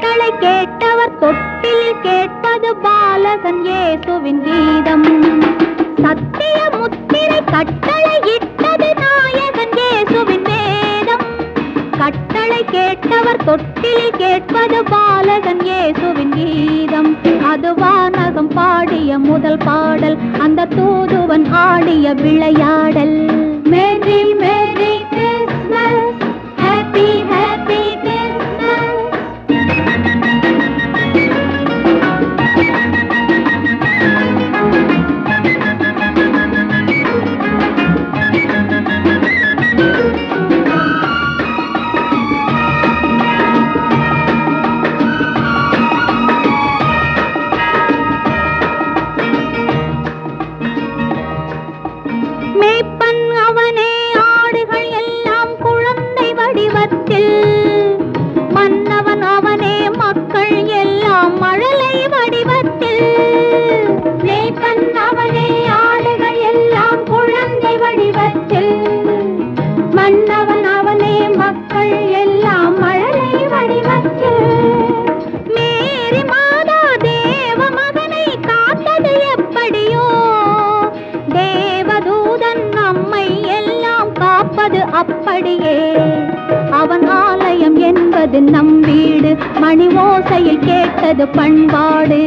கட்டளை கேட்டவர் தொட்டில் கேட்பது பாலகன் இயேசுவின் கீதம் சத்திய முத்திரை கட்டளை இட்டது நாயகன் இயேசுவின் வேதம் கட்டளை கேட்டவர் தொட்டில் கேட்பது பாலகன் இயேசுவின் கீதம் அது வானகம் பாடிய முதல் பாடல் அந்த தூதுவன் ஆடிய விளையாடல் merry merry Christmas happy happy Christmas மேய்ப்பன் அவனே ஆடுகள் எல்லாம் குழந்தை வடிவத்தில் மன்னவன் அவனே மக்கள் எல்லாம் மழலை வடிவத்தில் மேய்ப்பன் அவனே ஆடுகள் எல்லாம் குழந்தை வடிவத்தில் மன்னவன் அவனே மக்கள் எல்லாம் மழலை வடிவத்தில் மேரி மாதா தேவ மகனை காத்தது எப்படியோ தேவதூதன் நம்மை எல்லாம் காப்பது அப்படியே அவன் ஆலயம் என்பது நம் வீடு மணி ஓசையில் கேட்டது பண்பாடு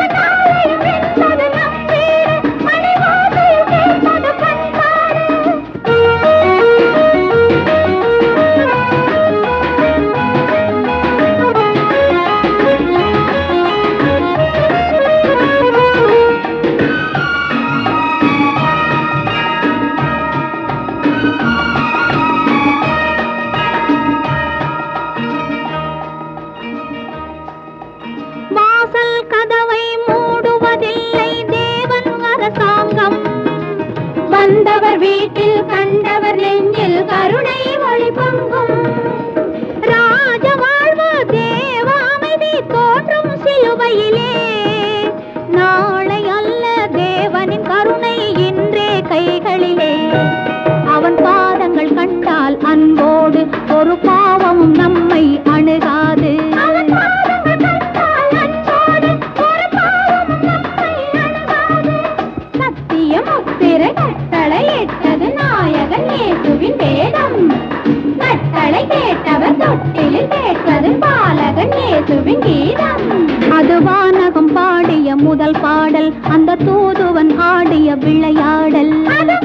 வாசல் கதவை மூடுவதில்லை தேவன் அரசாங்கம் வந்தவர் வீட்டில் கண்டவர் நெஞ்சில் கருணை ஒளி பொங்கும் ராஜ வாழ்வு தேவ அமைதி தோன்றும் சிலுவையிலே நாளை அல்ல தேவனின் கருணை இன்றே கைகளிலே அவன் பாதங்கள் கண்டால் அன்போடு ஒரு பாவமும் நம்மை அணுகாது சத்தியம் முத்திரை கட்டளை எட்டது நாயகன் இயேசுவின் வேதம் கட்டளை கேட்டவர் தொட்டிலில் கேட்பது பாலகன் இயேசுவின் கீதம் அது வானகம் பாடிய முதல் பாடல் அந்த தூதுவன் ஆடிய விளையாடல்